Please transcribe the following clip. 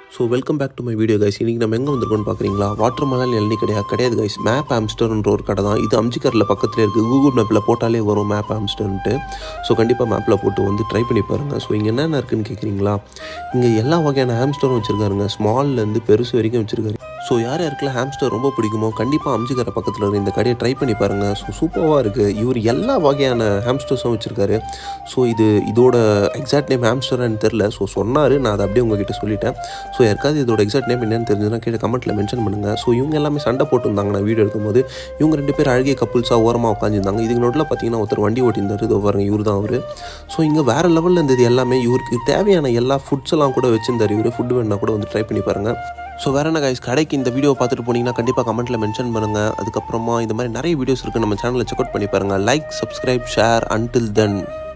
so welcome back to my video guys இன்றைக்கி நம்ம எங்கே வந்திருக்கோம்னு பார்க்குறீங்களா வாட்டர் மலால் இளநீ கிடையாது கிடையாது கைஸ் மேப் ஆம்ஸ்டர்ன்ற ஒரு கடை தான் இது அம்ஜிக்கரில் பக்கத்தில் இருக்குது கூகுள் மேப்பில் போட்டாலே வரும் மேப் ஆம்ஸ்டர்ன்ட்டு ஸோ கண்டிப்பாக மேப்பில் போட்டு வந்து ட்ரை பண்ணி பாருங்கள் ஸோ இங்கே என்னென்ன இருக்குன்னு கேட்குறீங்களா இங்கே எல்லா வகையான ஹாம்ஸ்டரும் வச்சுருக்காருங்க ஸ்மால்லேருந்து பெருசு வரைக்கும் வச்சுருக்காரு ஸோ யார் யாருக்கெல்லாம் ஹாம்ஸ்டர் ரொம்ப பிடிக்குமோ கண்டிப்பாக அம்ஜிக்கரை பக்கத்தில் இருக்க இந்த கடையை ட்ரை பண்ணி பாருங்கள் ஸோ சூப்பராக இருக்குது இவர் எல்லா வகையான ஹாம்ஸ்டர்ஸும் வச்சுருக்காரு ஸோ இது இதோட எக்ஸாக்ட் நேம் ஹாம்ஸ்டர்னு தெரில ஸோ சொன்னார் நான் அதை அப்படியே உங்ககிட்ட சொல்லிட்டேன் ஸோ யாருக்காவது இதோட எக்ஸாக்ட் நேம் என்னன்னு தெரிஞ்சதுன்னா கீழே கமெண்ட்டில் மென்ஷன் பண்ணுங்கள் ஸோ இவங்க எல்லாமே சண்டை போட்டுருந்தாங்க நான் வீடியோ எடுக்கும்போது இவங்க ரெண்டு பேர் அழகிய கப்புள்ஸாக ஓரமாக உட்காந்துருந்தாங்க இதுக்கு நோட்டில் பார்த்தீங்கன்னா ஒருத்தர் வண்டி ஓட்டியிருந்தார் இதோ பாருங்க இவர் தான் அவர் ஸோ இங்கே வேறு லெவலில் இருந்தது எல்லாமே இவருக்கு தேவையான எல்லா ஃபுட்ஸ் எல்லாம் கூட வச்சிருந்தார் இவர் ஃபுட் வேணா கூட வந்து ட்ரை பண்ணி பாருங்கள் ஸோ வேறு என்ன கைஸ் கடைக்கு இந்த வீடியோ பார்த்துட்டு போனீங்கன்னா கண்டிப்பாக கமெண்ட்டில் மென்ஷன் பண்ணுங்கள் அதுக்கப்புறமா இந்த மாதிரி நிறைய வீடியோஸ் இருக்குது நம்ம சேனலில் செக் அவுட் பண்ணி பாருங்கள் லைக் சப்ஸ்கிரைப் ஷேர் அன்டில் தென்